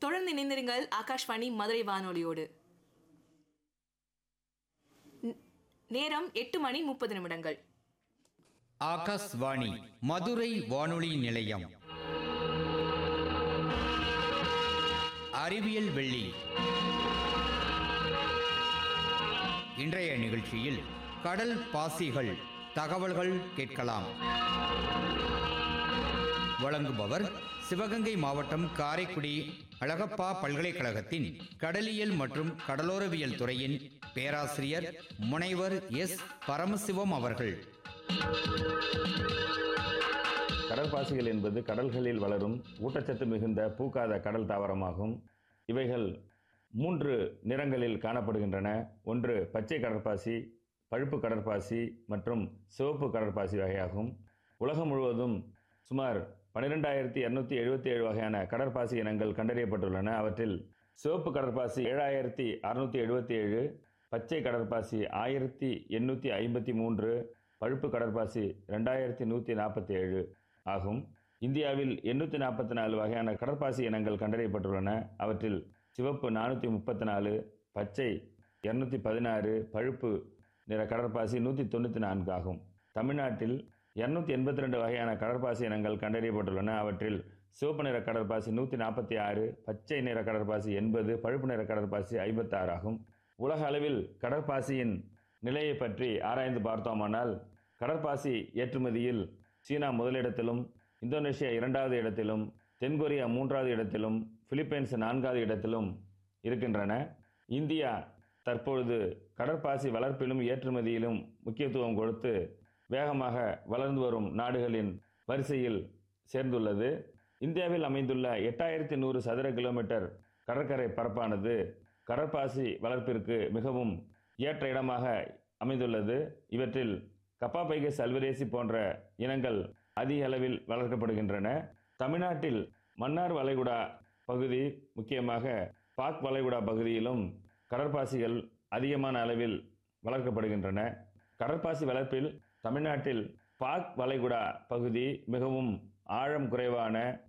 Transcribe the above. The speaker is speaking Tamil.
தொடர்ந்து இணைந்திருங்கள் ஆகாஷ்வாணி மதுரை வானொலியோடு ந- நேரம் எட்டு மணி முப்பது நிமிடங்கள் ஆகாஷ்வாணி மதுரை வானொலி நிலையம் அறிவியல் வெள்ளி இன்றைய நிகழ்ச்சியில் கடல் பாசிகள் தகவல்கள் கேட்கலாம் வழங்குபவர் சிவகங்கை மாவட்டம் காரைக்குடி அழகப்பா பல்கலைக்கழகத்தின் கடலியல் மற்றும் கடலோரவியல் துறையின் பேராசிரியர் முனைவர் எஸ் பரமசிவம் அவர்கள் கடற்பாசிகள் என்பது கடல்களில் வளரும் ஊட்டச்சத்து மிகுந்த பூக்காத கடல் தாவரமாகும் இவைகள் மூன்று நிறங்களில் காணப்படுகின்றன ஒன்று பச்சை கடற்பாசி பழுப்பு கடற்பாசி மற்றும் சிவப்பு கடற்பாசி வகையாகும் உலகம் முழுவதும் சுமார் பன்னிரெண்டாயிரத்தி இரநூத்தி எழுபத்தி ஏழு வகையான கடற்பாசி இனங்கள் கண்டறியப்பட்டுள்ளன அவற்றில் சிவப்பு கடற்பாசி ஏழாயிரத்தி அறுநூத்தி எழுபத்தி ஏழு பச்சை கடற்பாசி ஆயிரத்தி எண்ணூற்றி ஐம்பத்தி மூன்று பழுப்பு கடற்பாசி ரெண்டாயிரத்தி நூற்றி நாற்பத்தி ஏழு ஆகும் இந்தியாவில் எண்ணூற்றி நாற்பத்தி நாலு வகையான கடற்பாசி இனங்கள் கண்டறியப்பட்டுள்ளன அவற்றில் சிவப்பு நானூற்றி முப்பத்தி நாலு பச்சை இரநூத்தி பதினாறு பழுப்பு நிற கடற்பாசி நூற்றி தொண்ணூற்றி நான்கு ஆகும் தமிழ்நாட்டில் இரநூத்தி எண்பத்தி ரெண்டு வகையான கடற்பாசி இனங்கள் கண்டறியப்பட்டுள்ளன அவற்றில் சிவப்பு நிற கடற்பாசி நூற்றி நாற்பத்தி ஆறு பச்சை நிற கடற்பாசி எண்பது பழுப்பு நிற கடற்பாசி ஐம்பத்தாறு ஆகும் உலக அளவில் கடற்பாசியின் நிலையை பற்றி ஆராய்ந்து பார்த்தோமானால் கடற்பாசி ஏற்றுமதியில் சீனா முதலிடத்திலும் இந்தோனேஷியா இரண்டாவது இடத்திலும் தென்கொரியா மூன்றாவது இடத்திலும் பிலிப்பைன்ஸ் நான்காவது இடத்திலும் இருக்கின்றன இந்தியா தற்பொழுது கடற்பாசி வளர்ப்பிலும் ஏற்றுமதியிலும் முக்கியத்துவம் கொடுத்து வேகமாக வளர்ந்து வரும் நாடுகளின் வரிசையில் சேர்ந்துள்ளது இந்தியாவில் அமைந்துள்ள எட்டாயிரத்தி நூறு சதுர கிலோமீட்டர் கடற்கரை பரப்பானது கடற்பாசி வளர்ப்பிற்கு மிகவும் ஏற்ற இடமாக அமைந்துள்ளது இவற்றில் கப்பாபைகஸ் அல்வரேசி போன்ற இனங்கள் அதிக அளவில் வளர்க்கப்படுகின்றன தமிழ்நாட்டில் மன்னார் வளைகுடா பகுதி முக்கியமாக பாக் வளைகுடா பகுதியிலும் கடற்பாசிகள் அதிகமான அளவில் வளர்க்கப்படுகின்றன கடற்பாசி வளர்ப்பில் தமிழ்நாட்டில் பாக் வளைகுடா பகுதி மிகவும் ஆழம் குறைவான